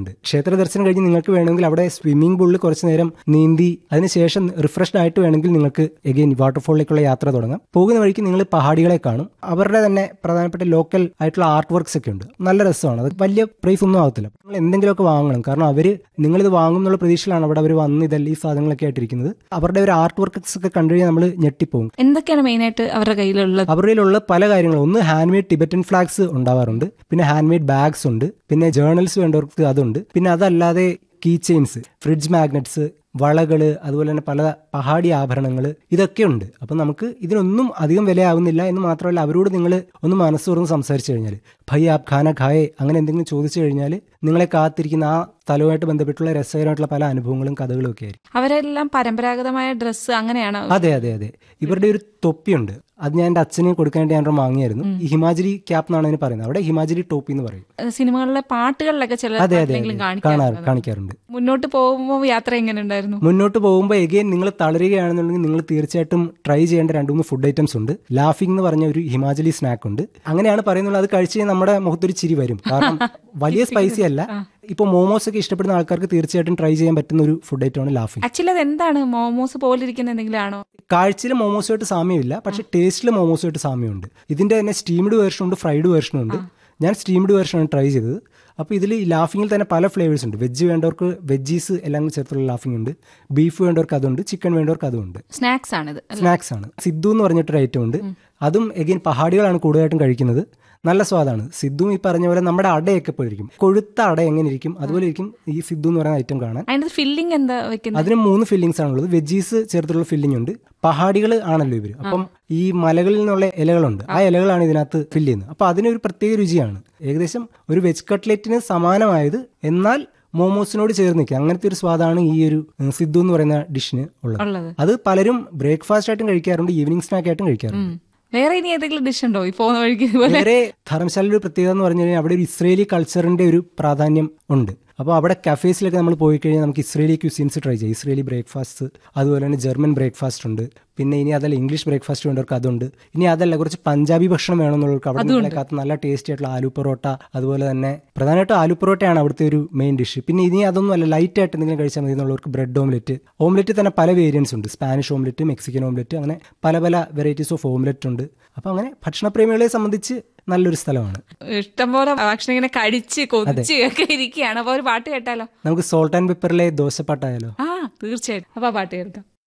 ഉണ്ട് ക്ഷേത്ര ദർശനം കഴിഞ്ഞ് നിങ്ങൾക്ക് വേണമെങ്കിൽ അവിടെ സ്വിമ്മിംഗ് പൂളിൽ കുറച്ച് നേരം നീന്തി അതിനുശേഷം റിഫ്രഷ്ഡ് ആയിട്ട് വേണമെങ്കിൽ നിങ്ങൾക്ക് എഗെയിൻ വാട്ടർഫോളിലേക്കുള്ള യാത്ര തുടങ്ങാം പോകുന്ന വഴിക്ക് നിങ്ങൾ പഹാടികളെ കാണും അവരുടെ തന്നെ പ്രധാനപ്പെട്ട ലോക്കൽ ആയിട്ടുള്ള ആർട്ട് വർക്ക്സ് ഒക്കെ ഉണ്ട് നല്ല രസമാണ് അത് വലിയ പ്രൈസ് ഒന്നും ആകത്തില്ല നിങ്ങൾ എന്തെങ്കിലുമൊക്കെ വാങ്ങണം കാരണം അവര് നിങ്ങളിത് വാങ്ങും എന്നുള്ള പ്രതീക്ഷയിലാണ് അവിടെ അവർ വന്ന് ഇതെല്ലാം ഈ സാധനങ്ങളൊക്കെ ആയിട്ടിരിക്കുന്നത് അവരുടെ ഒരു ആർട്ട് വർക്ക്സ് ഒക്കെ കണ്ടു കഴിഞ്ഞാൽ നമ്മൾ ഞെട്ടിപ്പോകും എന്തൊക്കെയാണ് മെയിനായിട്ട് അവരുടെ കയ്യിലുള്ളത് അവരിലുള്ള പല കാര്യങ്ങളും ഒന്ന് ഹാൻഡ് മെയ്ഡ് ടിബറ്റൻ ഫ്ലാഗ്സ് ഉണ്ടാവാറുണ്ട് പിന്നെ ഹാൻഡ് മെയ്ഡ് ബാഗ്സ് ഉണ്ട് പിന്നെ ജേർണൽസ് വേണ്ടവർക്ക് അതുണ്ട് പിന്നെ അതല്ലാതെ കീ ചെയിൻസ് ഫ്രിഡ്ജ് മാഗ്നറ്റ്സ് വളകള് അതുപോലെ തന്നെ പല പഹാടി ആഭരണങ്ങൾ ഇതൊക്കെ ഉണ്ട് അപ്പം നമുക്ക് ഇതിനൊന്നും അധികം വിലയാവുന്നില്ല എന്ന് മാത്രമല്ല അവരോട് നിങ്ങൾ ഒന്ന് മനസ്സ് തുറന്ന് സംസാരിച്ചു കഴിഞ്ഞാൽ ഭൈ ആപ് ഖാന ഖായേ അങ്ങനെ എന്തെങ്കിലും ചോദിച്ചു കഴിഞ്ഞാൽ നിങ്ങളെ കാത്തിരിക്കുന്ന ആ സ്ഥലവുമായിട്ട് ബന്ധപ്പെട്ടുള്ള രസകരമായിട്ടുള്ള പല അനുഭവങ്ങളും കഥകളും ഒക്കെ ആയിരിക്കും അവരെല്ലാം പരമ്പരാഗതമായ ഡ്രസ്സ് അങ്ങനെയാണ് അതെ അതെ അതെ ഇവരുടെ ഒരു തൊപ്പിയുണ്ട് അത് ഞാൻ എൻ്റെ അച്ഛന് കൊടുക്കാൻ വേണ്ടി ഞാൻ ഒരെണ്ണം വാങ്ങിയായിരുന്നു ഈ ഹിമാചലി ക്യാപ്പ് എന്നാണ് അതിന് പറയുന്നത് അവിടെ ഹിമാചലി ടോപ്പി എന്ന് പറയും സിനിമകളിലെ പാട്ടുകളിലൊക്കെ ചില അതെ അതെ പാട്ടിലെങ്കിലും അതെ കാണിക്കാം കാണാറ് കാണിക്കാറുണ്ട് മുന്നോട്ട് പോകുമ്പോൾ യാത്ര എങ്ങനെ ഉണ്ടായിരുന്നു മുന്നോട്ട് പോകുമ്പോൾ എഗെയിൻ നിങ്ങൾ തളരുകയാണെന്നുണ്ടെങ്കിൽ നിങ്ങൾ തീർച്ചയായിട്ടും ട്രൈ ചെയ്യേണ്ട രണ്ട് മൂന്ന് ഫുഡ് ഐറ്റംസ് ഉണ്ട് ലാഫിംഗ് എന്ന് പറഞ്ഞ ഒരു ഹിമാചലി സ്നാക്ക് ഉണ്ട് അങ്ങനെയാണ് പറയുന്നത് അത് കഴിച്ച് കഴിഞ്ഞാൽ നമ്മുടെ മുഖത്തൊരു ചിരി വരും കാരണം വലിയ സ്പൈസി അല്ല ഇപ്പൊ മോമോസ് ഒക്കെ ഇഷ്ടപ്പെടുന്ന ആൾക്കാർക്ക് തീർച്ചയായിട്ടും ട്രൈ ചെയ്യാൻ പറ്റുന്ന ഒരു ഫുഡ് ഐറ്റമാണ് ലാഫിംഗ് ആക്ച്വലി അത് എന്താണ് മോമോസ് പോലിരിക്കുന്ന എന്തെങ്കിലും ആണോ കാഴ്ചയിൽ മോമോസുമായിട്ട് സാമ്യമില്ല പക്ഷെ ടേസ്റ്റിൽ മോമോസുമായിട്ട് സാമ്യമുണ്ട് ഇതിന്റെ തന്നെ സ്റ്റീംഡ് വേർഷൻ ഉണ്ട് ഫ്രൈഡ് വേർഷനും ഉണ്ട് ഞാൻ സ്റ്റീംഡ് വേർഷനാണ് ട്രൈ ചെയ്തത് അപ്പോൾ ഇതിൽ ലാഫിങ്ങിൽ തന്നെ പല ഫ്ലേവേഴ്സ് ഉണ്ട് വെജ് വേണ്ടവർക്ക് വെജീസ് എല്ലാം കൂടി ചേർത്തുള്ള ലാഫിംഗ് ഉണ്ട് ബീഫ് വേണ്ടവർക്ക് അതുണ്ട് ചിക്കൻ വേണ്ടവർക്ക് അതുണ്ട് സ്നാക്സ് ആണിത് സ്നാക്സ് ആണ് സിദ്ധു എന്ന് പറഞ്ഞിട്ടൊരു ഐറ്റം ഉണ്ട് അതും എഗെയിൻ പഹാടികളാണ് കൂടുതലായിട്ടും കഴിക്കുന്നത് നല്ല സ്വാദാണ് സിദ്ധുവും ഈ പറഞ്ഞ പോലെ നമ്മുടെ അടയൊക്കെ പോലെ ഇരിക്കും കൊഴുത്ത അട എങ്ങനെ ഇരിക്കും അതുപോലെ ഇരിക്കും ഈ സിദ്ധു എന്ന് പറയുന്ന ഐറ്റം കാണാൻ അതിന്റെ ഫില്ലിംഗ് എന്താ വെക്കുന്നത് അതിന് മൂന്ന് ഫില്ലിങ്സ് ആണുള്ളത് വെജീസ് ചേർത്തുള്ള ഫില്ലിംഗ് ഉണ്ട് പഹാടികൾ ആണല്ലോ ഇവര് അപ്പം ഈ മലകളിൽ നിന്നുള്ള ഇലകളുണ്ട് ആ ഇലകളാണ് ഇതിനകത്ത് ഫില്ല് ചെയ്യുന്നത് അപ്പൊ അതിനൊരു പ്രത്യേക രുചിയാണ് ഏകദേശം ഒരു വെജ് കട്ട്ലറ്റിന് സമാനമായത് എന്നാൽ മോമോസിനോട് ചേർന്ന് നിൽക്കുക അങ്ങനത്തെ ഒരു സ്വാദാണ് ഈ ഒരു ഉം, സിദ്ധു എന്ന് പറയുന്ന ഡിഷിന് ഉള്ളത് ഉള്ളത് അത് പലരും ബ്രേക്ക്ഫാസ്റ്റ് ആയിട്ടും കഴിക്കാറുണ്ട് ഈവനിങ് സ്നാക്ക് ആയിട്ടും കഴിക്കാറുണ്ട് വേറെ ഇനി ഏതെങ്കിലും ഡിഷ് ഉണ്ടോ ഈ പോകുന്ന വഴിക്ക് ഇതുപോലെ വേറെ ധർമ്മശാലയുടെ ഒരു പ്രത്യേകത എന്ന് പറഞ്ഞു കഴിഞ്ഞാൽ അവിടെ ഒരു ഇസ്രേലി കൾച്ചറിന്റെ ഒരു പ്രാധാന്യം ഉണ്ട് അപ്പോൾ അവിടെ കഫേസിലൊക്കെ നമ്മൾ പോയി കഴിഞ്ഞാൽ നമുക്ക് ഇസ്രേലി ക്യൂസീൻസ് ട്രൈ ചെയ്യാം ഇസ്രേലി ബ്രേക്ക്ഫാസ്റ്റ് അതുപോലെ തന്നെ ജർമ്മൻ ബ്രേക്ക്ഫാസ്റ്റ് ഉണ്ട് പിന്നെ ഇനി അതല്ല ഇംഗ്ലീഷ് ബ്രേക്ക്ഫാസ്റ്റ് വേണ്ടവർക്ക് അതുണ്ട് ഇനി അതല്ല കുറച്ച് പഞ്ചാബി ഭക്ഷണം വേണമെന്നുള്ളവർക്ക് അവിടെ നിങ്ങളെക്കാത്ത നല്ല ടേസ്റ്റി ആയിട്ടുള്ള ആലു പൊറോട്ട അതുപോലെ തന്നെ പ്രധാനമായിട്ടും ആലു പൊറോട്ടയാണ് അവിടുത്തെ ഒരു മെയിൻ ഡിഷ് പിന്നെ ഇനി അതൊന്നും അല്ല ലൈറ്റ് ആയിട്ട് എന്തെങ്കിലും കഴിച്ചാൽ മതി എന്നുള്ളവർക്ക് ബ്രെഡ് ഓംലെറ്റ് ഓംലെറ്റ് തന്നെ പല വേരിയൻസ് ഉണ്ട് സ്പാനിഷ് ഓംലെറ്റ് മെക്സിക്കൻ ഓംലെറ്റ് അങ്ങനെ പല പല വെറൈറ്റീസ് ഓഫ് ഓംലെറ്റ് ഉണ്ട് അപ്പോൾ അങ്ങനെ ഭക്ഷണപ്രേമികളെ സംബന്ധിച്ച് നല്ലൊരു സ്ഥലമാണ് ഇഷ്ടംപോലെ ഭക്ഷണം ഇങ്ങനെ കടിച്ച് കൊതിച്ച് ഒക്കെ ഇരിക്കുകയാണ് അപ്പൊ ഒരു പാട്ട് കേട്ടാലോ നമുക്ക് സോൾട്ട് ആൻഡ് പെപ്പറിലെ ദോശപ്പാട്ടായാലോ ആ തീർച്ചയായിട്ടും അപ്പൊ ആ പാട്ട് കേൾക്കാം